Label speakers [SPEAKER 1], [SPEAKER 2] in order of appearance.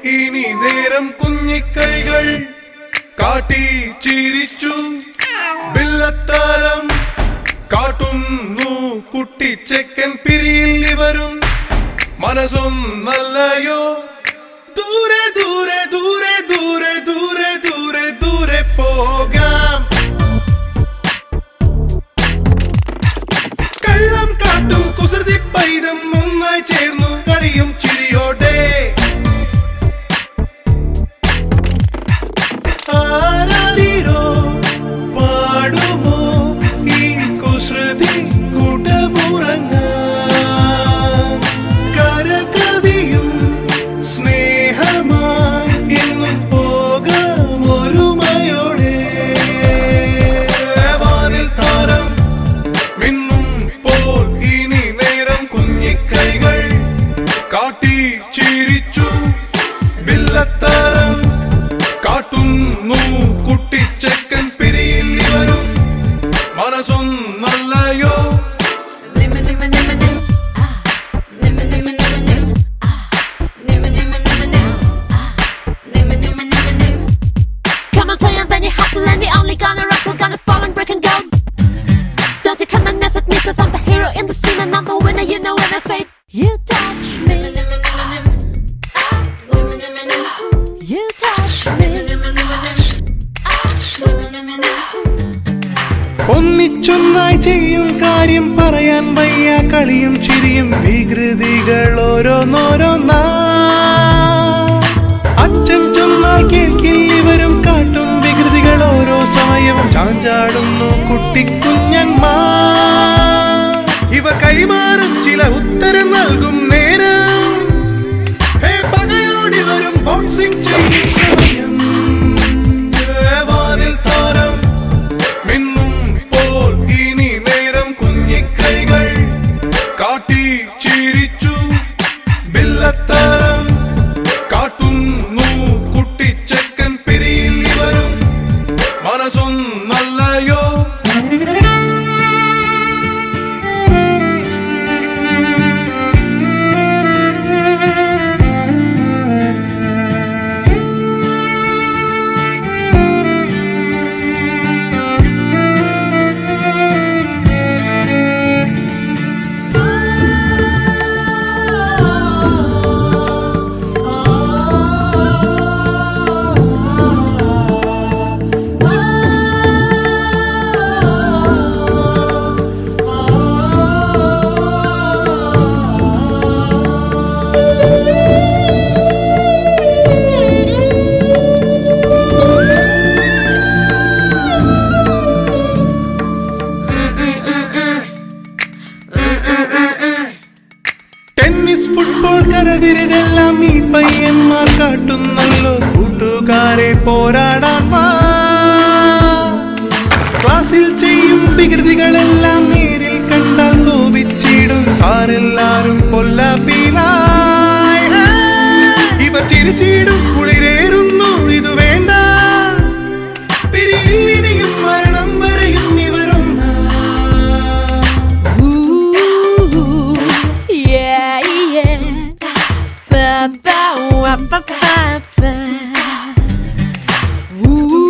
[SPEAKER 1] ഇനി നേരം കുഞ്ഞിക്കൈകൾ കാട്ടി ചിരിച്ചു ബില്ലത്താരം കാട്ടുന്നു കുട്ടിച്ചെക്കൻ പിരിയിൽ ഇവരും മനസ്സൊന്നല്ലയോ ദൂരെ ദൂരെ ദൂരെ ദൂരെ ദൂരെ ദൂരെ ദൂരെ പോകാം കള്ളം കാട്ടും കുസൃതി പൈതം ഒന്നായി ചേർന്നു കളിയും ചിരിയോടെ ആരാരിരോ പാടുമോ ഈ കുസൃതി കൂട്ടമുറങ്ങാൻ കരകവിയും സ്നേഹമായി എന്നും പോകാം ഒരുമയോടെ വാനിൽ താരം മിന്നും പോൽ ഇനി നേരം കുഞ്ഞിക്കൈകൾ കാട്ടി ചിരിച്ചു ബില്ലത്താരം കാട്ടുന്നു കുട്ടിച്ചെക്കൻ പിരിയിൽ ഇവരും മനസ്സൊന്നല്ലയോ
[SPEAKER 2] Nimma nimma nimma nim. Ah. Nimma nimma nimma nim. Ah. Nimma nimma nimma nim. Ah. Nimma nimma nimma nim.
[SPEAKER 3] Come and play and then you hustle and we only gonna wrestle, gonna fall and break and go. Don't you come and mess with me, cause I'm the hero in the scene and I'm the winner, you know when I say, You touch
[SPEAKER 2] Nimma
[SPEAKER 3] me,
[SPEAKER 2] nimma nimma nim. Ah. Nimma nimma nim.
[SPEAKER 3] you touch
[SPEAKER 2] Nimma
[SPEAKER 3] me.
[SPEAKER 2] nimma nimma nim. Ah. Nimma nimma nim.
[SPEAKER 1] ഒന്നിച്ചൊന്നായി ചെയ്യും കാര്യം പറയാൻ വയ്യ കളിയും ചിരിയും വികൃതികൾ ഓരോന്നോരോന്നാ അച്ഛൻ ചൊന്നാൽ കേൾക്കിൽ ഇവരും കാട്ടും വികൃതികൾ ഓരോ സമയവും ചാഞ്ചാടുന്നു കുട്ടിക്കുഞ്ഞന്മാ ഇവ കൈമാറും ചില ഉത്തരം നൽകും നേരം ഹേ പകയോടി വരും ബോക്സിംഗ് ചെയ്യും സമയം ഏ വാനിൽ താരം മിന്നും പോൽ ഇനി നേരം കുഞ്ഞിക്കൈകൾ കാട്ടി ചിരിച്ചു ബില്ലത്താരം കാട്ടുന്നു കുട്ടിച്ചെക്കൻ പിരിയിൽ ഇവരും മനസ്സൊന്നല്ലയോ ടെന്നീസ് ഫുട്ബോൾ കരവിരുതെല്ലാം ഈ പയ്യന്മാർ കാട്ടുന്നല്ലോ കൂട്ടുകാരെ പോരാടാൻ വാ ക്ലാസ്സിൽ ചെയ്യും വികൃതികളെല്ലാം നേരിൽ കണ്ടാൽ കോപിച്ചിടും സാറെല്ലാരും പൊല്ലാപ്പീലായി ഇവർ ചിരിച്ചിടും കുളിരേറുന്നു ഇത് വേണ്ട പിരിയിൽ ഇനിയും മരണം വരെയും ഇവരൊന്നാ
[SPEAKER 3] Ooh, yeah, yeah. Ba, ba, wa, ba, ba, ba. Ooh,